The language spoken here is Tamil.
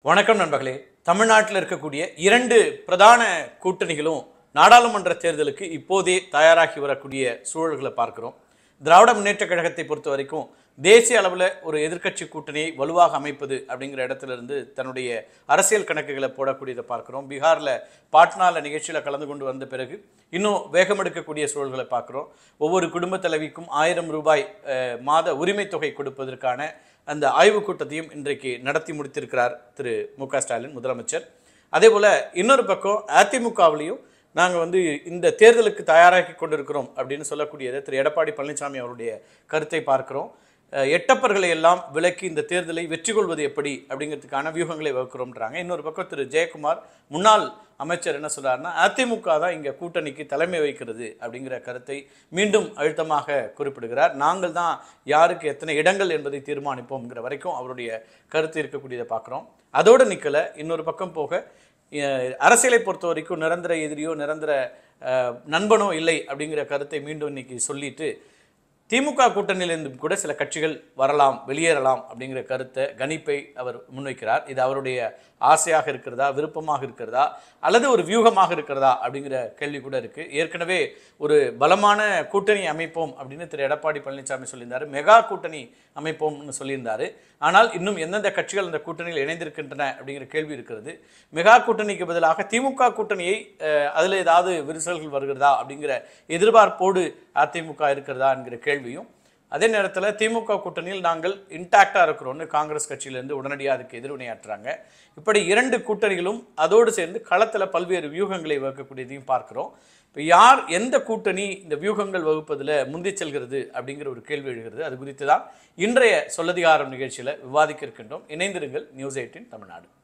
வணக்கம் நண்பர்களே தமிழ்நாட்டில் இருக்கக்கூடிய இரண்டு பிரதான கூட்டணிகளும் நாடாளுமன்ற தேர்தலுக்கு இப்போதே தயாராகி வரக்கூடிய சூழல்களை பார்க்கிறோம் திராவிட முன்னேற்ற கழகத்தை பொறுத்த வரைக்கும் தேசிய அளவில் ஒரு எதிர்க்கட்சி கூட்டணியை வலுவாக அமைப்பது அப்படிங்கிற இடத்துல இருந்து தன்னுடைய அரசியல் கணக்குகளை போடக்கூடியதை பார்க்கிறோம் பீகாரில் பாட்னால நிகழ்ச்சியில் கலந்து கொண்டு வந்த பிறகு இன்னும் வேகமெடுக்கக்கூடிய சூழல்களை பார்க்கிறோம் ஒவ்வொரு குடும்ப தலைவிக்கும் ஆயிரம் ரூபாய் அஹ், மாத உரிமை தொகை கொடுப்பதற்கான அந்த ஆய்வுக் கூட்டத்தையும் இன்றைக்கு நடத்தி முடித்திருக்கிறார் திரு மு க ஸ்டாலின் முதலமைச்சர் அதே போல் இன்னொரு பக்கம் அதிமுகவிலையும் நாங்கள் வந்து இந்த தேர்தலுக்கு தயாராகி கொண்டிருக்கிறோம் அப்படின்னு சொல்லக்கூடியதை திரு எடப்பாடி பழனிசாமி அவருடைய கருத்தை பார்க்கிறோம் அஹ், எட்டப்பர்களை எல்லாம் விலக்கி இந்த தேர்தலை வெற்றி கொள்வது எப்படி அப்படிங்கிறதுக்கான வியூகங்களை வகுக்கிறோம்ன்றாங்க இன்னொரு பக்கம் திரு ஜெயக்குமார் முன்னாள் அமைச்சர் என்ன சொல்றாருன்னா அதிமுக தான் இங்கே கூட்டணிக்கு தலைமை வகிக்கிறது அப்படிங்கிற கருத்தை மீண்டும் அழுத்தமாக குறிப்பிடுகிறார் நாங்கள் தான் யாருக்கு எத்தனை இடங்கள் என்பதை தீர்மானிப்போம்ங்கிற வரைக்கும் அவருடைய கருத்து இருக்கக்கூடியதை பார்க்குறோம் அதோடு நிற்கல இன்னொரு பக்கம் போக அஹ், அரசியலை பொறுத்த வரைக்கும் நிரந்தர எதிரியோ நிரந்தர அஹ், நண்பனோ இல்லை அப்படிங்கிற கருத்தை மீண்டும் இன்னைக்கு சொல்லிட்டு திமுக கூட்டணியிலிருந்தும் கூட சில கட்சிகள் வரலாம் வெளியேறலாம் அப்படிங்கிற கருத்தை கணிப்பை அவர் முன்வைக்கிறார் இது அவருடைய ஆசையாக இருக்கிறதா விருப்பமாக இருக்கிறதா அல்லது ஒரு வியூகமாக இருக்கிறதா அப்படிங்கிற கேள்வி கூட இருக்கு ஏற்கனவே ஒரு பலமான கூட்டணி அமைப்போம் அப்படின்னு திரு எடப்பாடி பழனிசாமி சொல்லியிருந்தாரு மெகா கூட்டணி அமைப்போம்னு சொல்லியிருந்தாரு ஆனால் இன்னும் எந்தெந்த கட்சிகள் இந்த கூட்டணியில் இணைந்திருக்கின்றன அப்படிங்கிற கேள்வி இருக்கிறது மெகா கூட்டணிக்கு பதிலாக திமுக கூட்டணியை அஹ், அதுல ஏதாவது விரிசல்கள் வருகிறதா அப்படிங்கிற எதிர்பார்ப்போடு அதிமுக இருக்கிறதா என்கிற கேள்வியும் அதே நேரத்தில் திமுக கூட்டணியில் நாங்கள் இன்டாக்டாக இருக்கிறோம்னு காங்கிரஸ் கட்சியிலேருந்து உடனடியாக அதுக்கு எதிர்வினையாற்றுறாங்க இப்படி இரண்டு கூட்டணிகளும் அதோடு சேர்ந்து களத்தில் பல்வேறு வியூகங்களை வகுக்கக்கூடியதையும் பார்க்கிறோம் இப்போ யார் எந்த கூட்டணி இந்த வியூகங்கள் வகுப்பதில் முந்தி செல்கிறது அப்படிங்கிற ஒரு கேள்வி எழுகிறது அது குறித்து தான் இன்றைய சொல்லதிகாரம் நிகழ்ச்சியில் விவாதிக்க இருக்கின்றோம் இணைந்திருங்கள் நியூஸ் எயிட்டின் தமிழ்நாடு